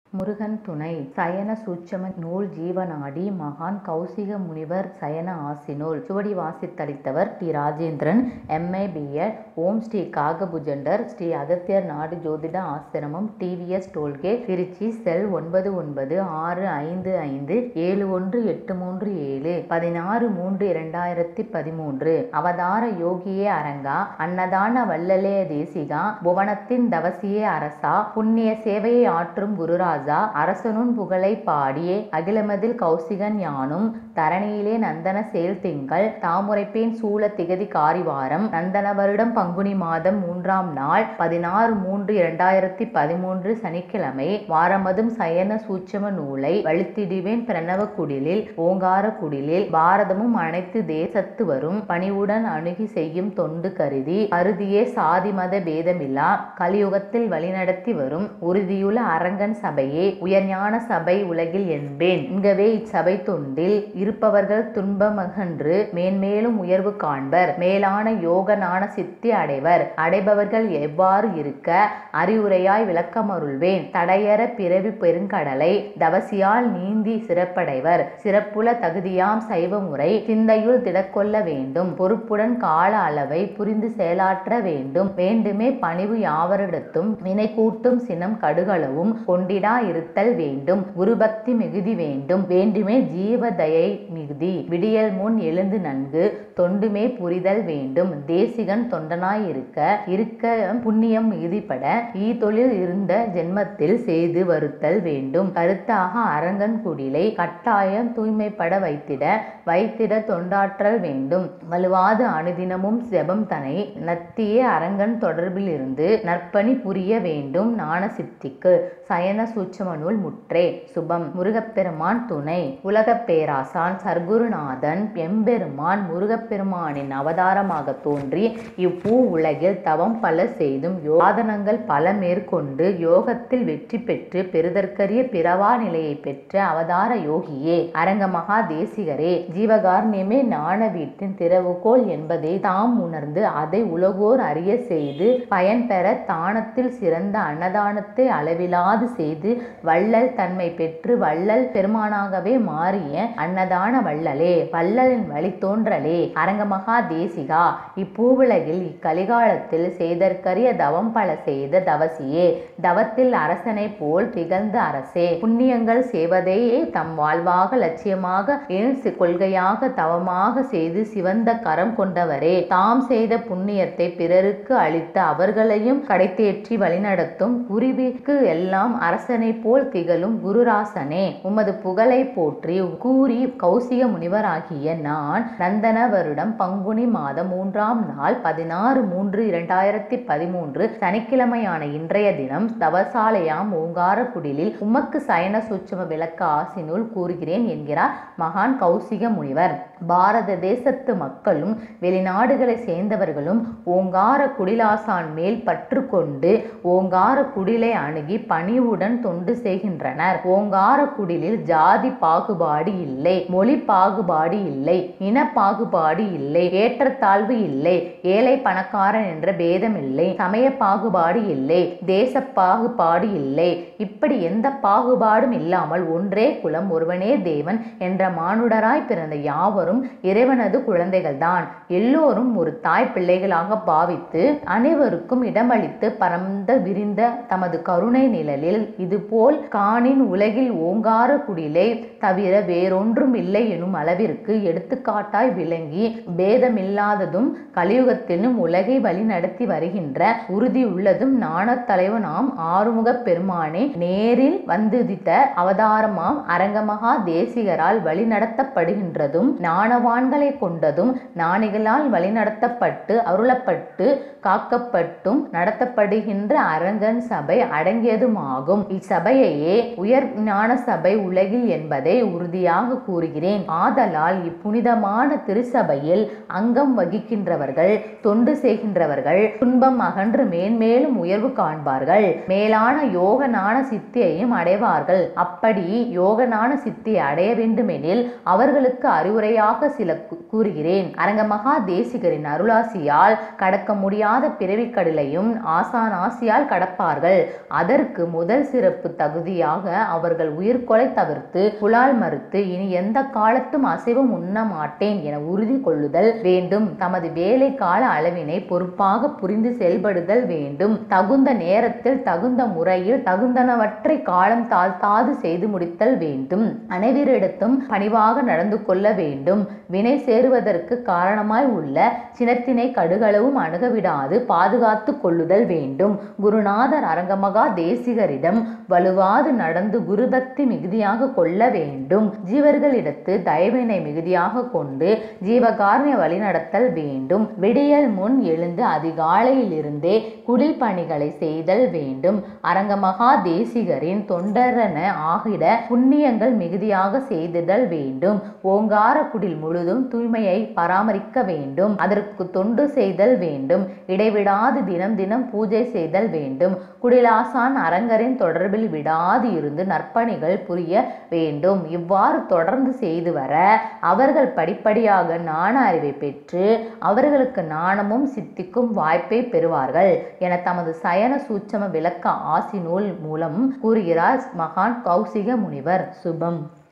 முருகன் துணை சயன சூட்சம நூல் ஜீவநாடி மகான் கௌசிக முனிவர் சயன ஆசினூல் சுவடி வாசித்தளித்தவர் T Rajendran MA B Ed Om Sri Kakabhujandar Sri Agathiyar நாடு ஜோதிட ஆசிரமம் டிவிஎஸ் டோல்கே திருச்சி செல் ஒன்பது ஒன்பது ஆறு ஐந்து ஐந்து ஏழு ஒன்று எட்டு மூன்று ஏழு பதினாறு மூன்று இரண்டாயிரத்தி பதிமூன்று அவதார யோகியே அரங்கா அன்னதான வல்லலே தேசிகா புவனத்தின் தவசியே அரசா புண்ணிய சேவையை ஆற்றும் குருராஜா அரசனுன் புகழை பாடியே அகிலமதில் கௌசிகன் யானும் தரணியிலே நந்தன சேல் திங்கள் தாமுரைப்பேன் சூழ திகதி காரிவாரம் நந்தன வருடம் பங்குனி மாதம் மூன்றாம் நாள் பதினாறு மூன்று இரண்டாயிரத்தி பதிமூன்று சனிக்கிழமை வாரமதும் சயன சூட்சம நூலை வழித்திடுவேன் பிரணவ குடிலில் ஓங்கார குடிலில் பாரதமும் அனைத்து தேசத்து வரும் பணிவுடன் அணுகி செய்யும் தொண்டு கருதி அறுதியே சாதி மத பேதமில்லா கலியுகத்தில் வழிநடத்தி வரும் உறுதியுள்ள அரங்கன் சபையே உயர்ஞான சபை உலகில் என்பேன் இங்கவே இச்சபை தொண்டில் இருப்பவர்கள் துன்பமகன்று மேன்மேலும் உயர்வு காண்பர் மேலான யோக ஞான சித்தி அடைவர் அடைபவர்கள் எவ்வாறு இருக்க அறிவுரையாய் விளக்கமருள்வேன் தடையற பிறவி பெருங்கடலை தவசியால் நீந்தி சிறப்படைவர் சிறப்புல தகுதியாம் சைவ முறை சிந்தையுள் திடக்கொள்ள வேண்டும் பொறுப்புடன் கால அளவை புரிந்து செயலாற்ற வேண்டும் வேண்டுமே பணிவு யாவரிடத்தும் வினை கூட்டும் சினம் கடுகளவும் கொண்டிடா இருத்தல் வேண்டும் குருபக்தி மிகுதி வேண்டும் வேண்டுமே ஜீவதயை மிகுதி விடியல் முன் எழுந்து நன்கு தொண்டுமே புரிதல் வேண்டும் தேசிகன் தொண்டனாய் இருக்க இருக்க புண்ணியம் மிகுதிப்பட ஈ தொழில் இருந்த ஜென்மத்தில் செய்து வருத்தல் வேண்டும் கருத்தாக அரங்கன் குடிலை கட்டாயம் தூய்மைப்பட வைத்திட வைத்திட தொண்டாற்றல் வேண்டும் வலுவாது அனுதினமும் செபம் தனை நத்திய அரங்கன் தொடர்பில் இருந்து நற்பணி புரிய வேண்டும் ஞான சித்திக்கு சயன சூட்சம நூல் முற்றே சுபம் முருகப்பெருமான் துணை உலகப் பேராசான் சர்க்குருநாதன் எம்பெருமான் முருகப்பெருமானின் அவதாரமாக தோன்றி இவ்வூ உலகில் தவம் பல செய்தும் யோதனங்கள் பல மேற்கொண்டு யோகத்தில் வெற்றி பெற்று பெறுதற்கரிய பிறவா நிலையை பெற்ற அவதார யோகியே அரங்க மகா தேசிகரே ஜீவகாரண்யமே ஞான வீட்டின் திறவுகோல் என்பதை தாம் உணர்ந்து அதை உலகோர் அறிய செய்து பயன் பெற தானத்தில் சிறந்த அன்னதானத்தை அளவிலாது செய்து வள்ளல் தன்மை பெற்று வள்ளல் பெருமானாகவே மாறிய அன்னதான வள்ளலே வள்ளலின் வழி தோன்றலே அரங்கமகா தேசிகா இப்பூவுலகில் இக்கலிகாலத்தில் செய்தற்கரிய தவம் பல செய்த தவசியே தவத்தில் அரசனை போல் திகழ்ந்த அரசே புண்ணியங்கள் செய்வதையே தம் வாழ்வாக லட்சியமாக என் கொள்கையாக தவமாக செய்து சிவந்த கரம் கொண்டவரே தாம் செய்த புண்ணியத்தை பிறருக்கு அளித்த அவர்களையும் கடைத்தேற்றி வழிநடத்தும் குருவிக்கு எல்லாம் அரசனை போல் திகழும் குருராசனே உமது புகழை போற்றி கூறி கௌசிக முனிவராகிய நான் நந்தன வருடம் பங்குனி மாதம் மூன்றாம் நாள் பதினாறு மூன்று இரண்டாயிரத்தி பதிமூன்று சனிக்கிழமையான இன்றைய தினம் தவசாலையாம் ஓங்கார குடிலில் உமக்கு சயன சூட்சம விளக்க ஆசினுள் கூறுகிறேன் என்கிறார் மகான் கௌசிக முனிவர் பாரத தேசத்து மக்களும் வெளிநாடுகளை சேர்ந்தவர்களும் ஓங்கார குடிலாசான் மேல் பற்று கொண்டு ஓங்கார குடிலை அணுகி பணிவுடன் தொண்டு செய்கின்றனர் ஓங்கார குடிலில் ஜாதி பாகுபாடு இல்லை மொழி பாகுபாடு இல்லை இன பாகுபாடு இல்லை ஏற்றத்தாழ்வு இல்லை ஏழை பணக்காரன் என்ற பேதம் இல்லை சமய பாகுபாடு இல்லை தேச பாகுபாடு இல்லை இப்படி எந்த பாகுபாடும் இல்லாமல் ஒன்றே குலம் ஒருவனே தேவன் என்ற மானுடராய் பிறந்த யாவரும் இறைவனது குழந்தைகள்தான் எல்லோரும் ஒரு தாய் பிள்ளைகளாக பாவித்து அனைவருக்கும் இடமளித்து பரந்த விரிந்த தமது கருணை நிழலில் இதுபோல் காணின் உலகில் ஓங்கார குடிலை தவிர வேறொன்றும் இல்லை எனும் அளவிற்கு எடுத்துக்காட்டாய் விளங்கி பேதமில்லாததும் கலியுகத்திலும் உலகை வழி நடத்தி வருகின்ற உறுதி உள்ளதும் ஞானத் தலைவனாம் ஆறுமுக பெருமானே நேரில் வந்துதித்த அவதாரமாம் அரங்கமகா தேசிகரால் வழிநடத்தப்படுகின்றதும் ஞானவான்களை கொண்டதும் ஞானிகளால் வழிநடத்தப்பட்டு அருளப்பட்டு காக்கப்பட்டும் நடத்தப்படுகின்ற அரங்கன் சபை அடங்கியதுமாகும் இச்சபையையே உயர் ஞான சபை உலகில் என்பதை உறுதியாக கூறுகிறேன் ஆதலால் இப்புனிதமான திருச்சபையில் அங்கம் வகிக்கின்றவர்கள் தொண்டு செய்கின்றவர்கள் துன்பம் அகன்று மேன்மேலும் உயர்வு காண்பார்கள் மேலான யோக ஞான சித்தியையும் அடைவார்கள் அப்படி யோக ஞான சித்தி அடைய வேண்டுமெனில் அவர்களுக்கு அறிவுரையாக சில கூ- கூறுகிறேன் அரங்கமகா தேசிகரின் அருளாசியால் கடக்க முடியாத பிறவிக்கடலையும் ஆசான் ஆசியால் கடப்பார்கள் அதற்கு முதல் சிறப்பு பிறப்பு தகுதியாக அவர்கள் உயிர்கொலை தவிர்த்து புலால் மறுத்து இனி எந்த காலத்தும் அசைவம் உண்ண மாட்டேன் என உறுதி கொள்ளுதல் வேண்டும் தமது வேலை கால அளவினை பொறுப்பாக புரிந்து செயல்படுதல் வேண்டும் தகுந்த நேரத்தில் தகுந்த முறையில் தகுந்தனவற்றை காலம் தாழ்த்தாது செய்து முடித்தல் வேண்டும் அனைவரிடத்தும் பணிவாக நடந்து கொள்ள வேண்டும் வினை சேருவதற்கு காரணமாய் உள்ள சினத்தினை கடுகளவும் அணுகவிடாது பாதுகாத்து கொள்ளுதல் வேண்டும் குருநாதர் அரங்கமகா தேசிகரிடம் வலுவாது நடந்து குருபக்தி மிகுதியாக கொள்ள வேண்டும் ஜீவர்களிடத்து தயவினை மிகுதியாக கொண்டு ஜீவகாரணிய வழிநடத்தல் வேண்டும் விடியல் முன் எழுந்து அதிகாலையில் இருந்தே குடில் பணிகளை செய்தல் வேண்டும் அரங்கமகா தேசிகரின் தொண்டரென ஆகிட புண்ணியங்கள் மிகுதியாக செய்திடல் வேண்டும் ஓங்கார குடில் முழுதும் தூய்மையை பராமரிக்க வேண்டும் அதற்கு தொண்டு செய்தல் வேண்டும் இடைவிடாது தினம் தினம் பூஜை செய்தல் வேண்டும் குடிலாசான் அரங்கரின் தொடர்பில் விடாது இருந்து நற்பணிகள் புரிய வேண்டும் இவ்வாறு தொடர்ந்து செய்து வர அவர்கள் படிப்படியாக நாண அறிவை பெற்று அவர்களுக்கு நாணமும் சித்திக்கும் வாய்ப்பை பெறுவார்கள் என தமது சயன சூட்சம விளக்க ஆசி நூல் மூலம் கூறுகிறார் மகான் கௌசிக முனிவர் சுபம்